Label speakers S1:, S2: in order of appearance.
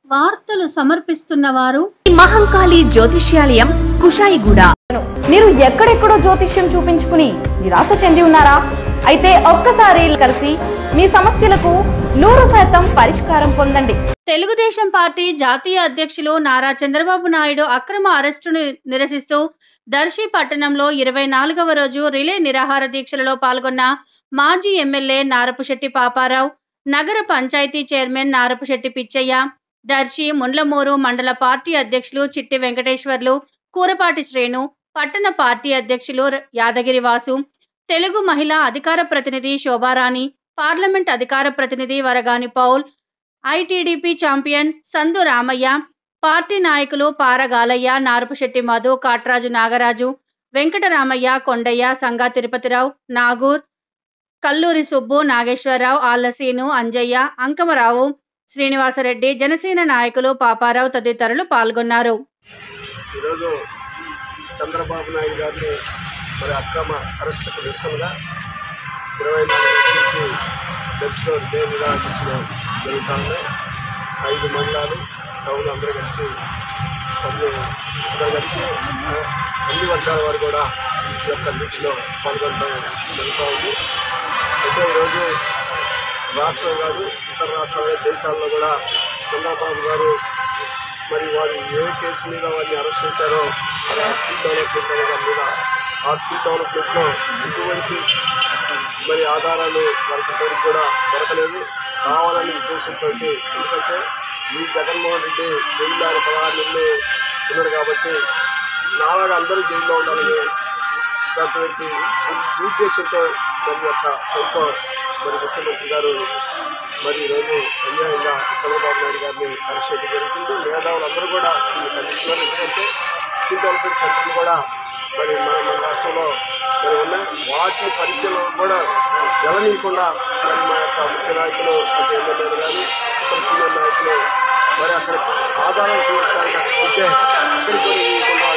S1: వార్తలు సమర్పిస్తున్న వారు
S2: మహంకాళి జ్యోతిష్యాలయం కుషాయిగూడ
S3: మీరు ఎక్కడెక్కడో జ్యోతిష్యం చూపించుకుని నిరాశ చెంది ఉన్నారా అయితే ఒక్కసారి కలిసి మీ సమస్యలకు నూరు శాతం పరిష్కారం పొందండి
S1: తెలుగుదేశం పార్టీ జాతీయ అధ్యక్షులు నారా చంద్రబాబు నాయుడు అక్రమ అరెస్టును నిరసిస్తూ దర్శి పట్టణంలో ఇరవై నాలుగవ రోజు రిలే నిరాహార దీక్షలలో పాల్గొన్న మాజీ ఎమ్మెల్యే నారపుశెట్టి పాపారావు నగర పంచాయతీ చైర్మన్ నారపుశెట్టి పిచ్చయ్య దర్శి ముండ్లమూరు మండల పార్టీ అధ్యక్షులు చిట్టి వెంకటేశ్వర్లు కూరపాటి శ్రేణు పట్టణ పార్టీ అధ్యక్షులు యాదగిరి వాసు తెలుగు మహిళా అధికార ప్రతినిధి శోభారాణి పార్లమెంట్ అధికార ప్రతినిధి వరగాని పౌల్ ఐటీడీపీ ఛాంపియన్ సందు రామయ్య పార్టీ నాయకులు పారగాలయ్య నారపుశెట్టి మధు కాట్రాజు నాగరాజు వెంకటరామయ్య కొండయ్య సంగా తిరుపతిరావు నాగూర్ కల్లూరి సుబ్బు నాగేశ్వరరావు ఆళ్లసీను అంజయ్య అంకమరావు శ్రీనివాసరెడ్డి జనసేన నాయకులు పాపారావు తదితరులు పాల్గొన్నారు
S4: ఈరోజు చంద్రబాబు నాయుడు గారిని మరి అక్రమ అరెస్టుకు నిరసనగా ఇరవై నాలుగు రోజుల నుంచి దర్శిలో రిలే నిరాకరించడం జరుగుతూ ఉన్నాయి ఐదు మండలాలు టౌన్ అందరూ కలిసి సంజయ్ అందరూ కలిసి అన్ని వర్గాల వారు కూడా ఈ యొక్క దీక్షలో పాల్గొనడం జరుగుతూ ఉంది అయితే ఈరోజు రాష్ట్రం కాదు ఇతర రాష్ట్రాలు దేశాల్లో కూడా చంద్రబాబు గారు మరి వారు ఏ కేసు మీద వారిని అరెస్ట్ చేశారో అది ఆ స్కిల్ డెవలప్మెంట్ అనే దాని మీద ఆ స్కిల్ డెవలప్మెంట్లో ఎటువంటి మరి ఆధారాలు వారికి ఇంతవరకు కూడా దొరకలేదు కావాలని ఉద్దేశంతో ఎందుకంటే ఈ జగన్మోహన్ రెడ్డి జైల్లో ఆయన పదహారు నెలలు ఉన్నాడు కాబట్టి నాలాగా అందరూ జైల్లో ఉండాలని దాంటువంటి ఉద్దేశంతో మరి యొక్క సైకో మరి ముఖ్యమంత్రి గారు మరి ఈరోజు అన్యాయంగా చంద్రబాబు నాయుడు గారిని అరెస్ట్ చేయడం జరుగుతుంది మేధావులు అందరూ కూడా దీన్ని ఖండిస్తున్నారు ఎందుకంటే స్కిల్ డెవలప్మెంట్ సెంటర్లు కూడా మరి మన మన రాష్ట్రంలో మరి ఉన్నాయి వాటి పరిశీలన కూడా వెళ్ళనీయకుండా మరి మా యొక్క ముఖ్య నాయకులు అంటే ఎమ్మెల్యేలు కానీ ఇతర సీనియర్ నాయకులు మరి అక్కడ ఆధారాలు చూపించడానికి అక్కడికి వెళ్తే అక్కడికి కూడా ఇవ్వకుండా